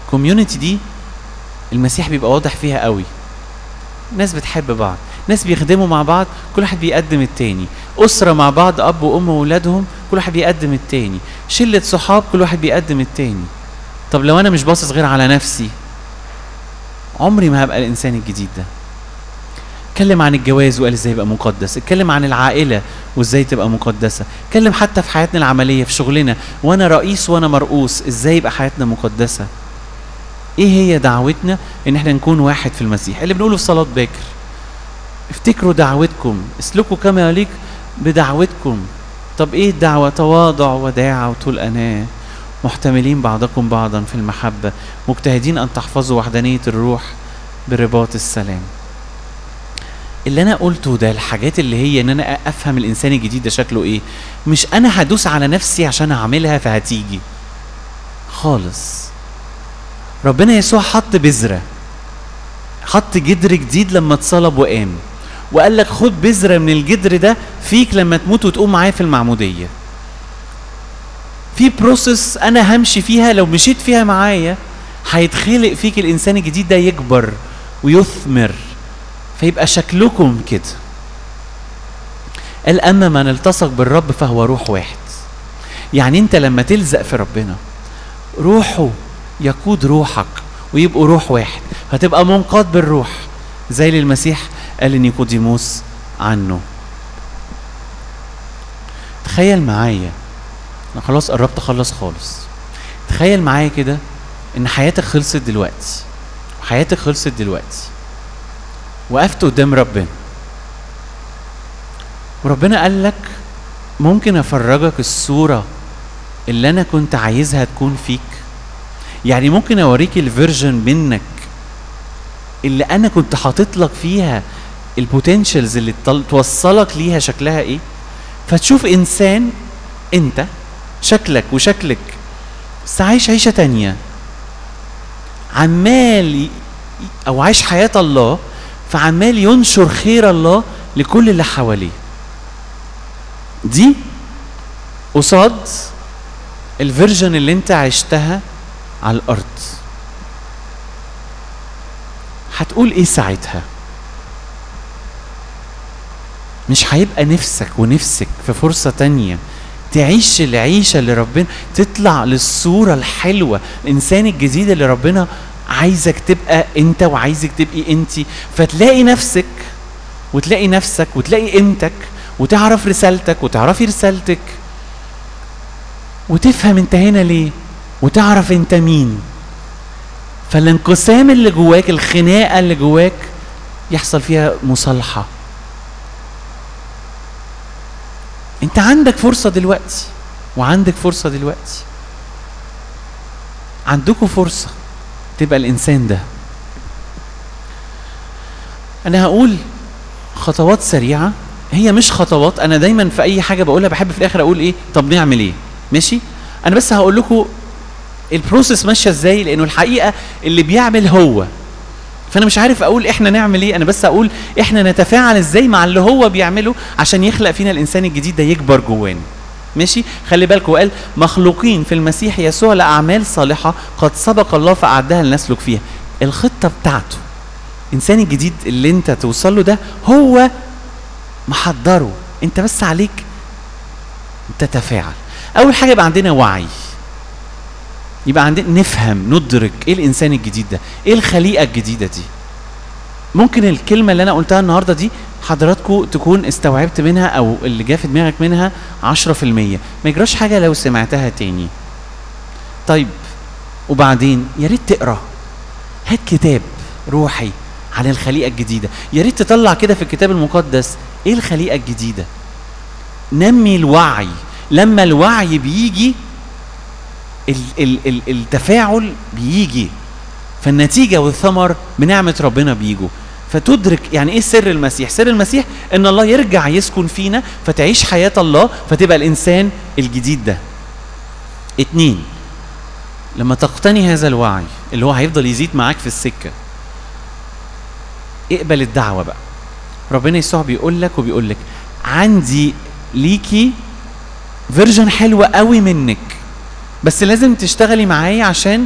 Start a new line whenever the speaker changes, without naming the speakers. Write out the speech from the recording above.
كوميونتي دي المسيح بيبقى واضح فيها قوي ناس بتحب بعض ناس بيخدموا مع بعض كل واحد بيقدم التاني أسرة مع بعض أب وأم وأولادهم كل واحد بيقدم التاني شلة صحاب كل واحد بيقدم التاني طب لو أنا مش باصص غير على نفسي عمري ما هبقى الإنسان الجديد ده اتكلم عن الجواز وقال ازاي يبقى مقدس اتكلم عن العائله وازاي تبقى مقدسه اتكلم حتى في حياتنا العمليه في شغلنا وانا رئيس وانا مرؤوس ازاي يبقى حياتنا مقدسه ايه هي دعوتنا ان احنا نكون واحد في المسيح اللي بنقوله في صلاه باكر افتكروا دعوتكم اسلكوا كما يليق بدعوتكم طب ايه الدعوه تواضع وداعه وطول اناه محتملين بعضكم بعضا في المحبه مجتهدين ان تحفظوا وحدانيه الروح برباط السلام اللي انا قلته ده الحاجات اللي هي ان انا افهم الانسان الجديد ده شكله ايه مش انا هدوس على نفسي عشان اعملها فهتيجي خالص ربنا يسوع حط بذرة حط جدر جديد لما اتصلب وقام وقال لك خد بذرة من الجدر ده فيك لما تموت وتقوم معايا في المعمودية في بروسس انا همشي فيها لو مشيت فيها معايا هيتخلق فيك الانسان الجديد ده يكبر ويثمر فيبقى شكلكم كده قال اما من التصق بالرب فهو روح واحد يعني انت لما تلزق في ربنا روحه يقود روحك ويبقوا روح واحد هتبقى منقاد بالروح زي اللي المسيح قال لنيقوديموس عنه تخيل معايا انا خلاص قربت اخلص خالص تخيل معايا كده ان حياتك خلصت دلوقتي حياتك خلصت دلوقتي وقفت قدام ربنا وربنا قال لك ممكن افرجك الصوره اللي انا كنت عايزها تكون فيك يعني ممكن اوريك الفيرجن منك اللي انا كنت حاطط لك فيها البوتنشالز اللي توصلك ليها شكلها ايه فتشوف انسان انت شكلك وشكلك بس عايش عيشه تانية عمال او عايش حياه الله فعمال ينشر خير الله لكل اللي حواليه دي قصاد الفيرجن اللي انت عشتها على الارض هتقول ايه ساعتها مش هيبقى نفسك ونفسك في فرصة تانية تعيش العيشة اللي ربنا تطلع للصورة الحلوة الإنسان الجديد اللي ربنا عايزك تبقى انت وعايزك تبقي انت فتلاقي نفسك وتلاقي نفسك وتلاقي قيمتك وتعرف رسالتك وتعرفي رسالتك وتفهم انت هنا ليه وتعرف انت مين فالانقسام اللي جواك الخناقه اللي جواك يحصل فيها مصالحه انت عندك فرصه دلوقتي وعندك فرصه دلوقتي عندكم فرصه تبقى الانسان ده انا هقول خطوات سريعه هي مش خطوات انا دايما في اي حاجه بقولها بحب في الاخر اقول ايه طب نعمل ايه ماشي انا بس هقول لكم البروسيس ماشيه ازاي لانه الحقيقه اللي بيعمل هو فانا مش عارف اقول احنا نعمل ايه انا بس اقول احنا نتفاعل ازاي مع اللي هو بيعمله عشان يخلق فينا الانسان الجديد ده يكبر جوانا ماشي خلي بالكم قال مخلوقين في المسيح يسوع لاعمال صالحه قد سبق الله فاعدها لنسلك فيها الخطه بتاعته الانسان الجديد اللي انت توصل له ده هو محضره انت بس عليك تتفاعل اول حاجه يبقى عندنا وعي يبقى عندنا نفهم ندرك ايه الانسان الجديد ده ايه الخليقه الجديده دي ممكن الكلمه اللي انا قلتها النهارده دي حضراتكم تكون استوعبت منها او اللي جه في دماغك منها 10% ما يجراش حاجه لو سمعتها تاني طيب وبعدين يا ريت تقرا هات كتاب روحي عن الخليقه الجديده يا ريت تطلع كده في الكتاب المقدس ايه الخليقه الجديده نمي الوعي لما الوعي بيجي ال ال ال التفاعل بيجي فالنتيجة والثمر بنعمة ربنا بيجوا فتدرك يعني ايه سر المسيح سر المسيح ان الله يرجع يسكن فينا فتعيش حياة الله فتبقى الانسان الجديد ده اتنين لما تقتني هذا الوعي اللي هو هيفضل يزيد معاك في السكة اقبل الدعوة بقى ربنا يسوع بيقول لك وبيقول لك عندي ليكي فيرجن حلوة قوي منك بس لازم تشتغلي معايا عشان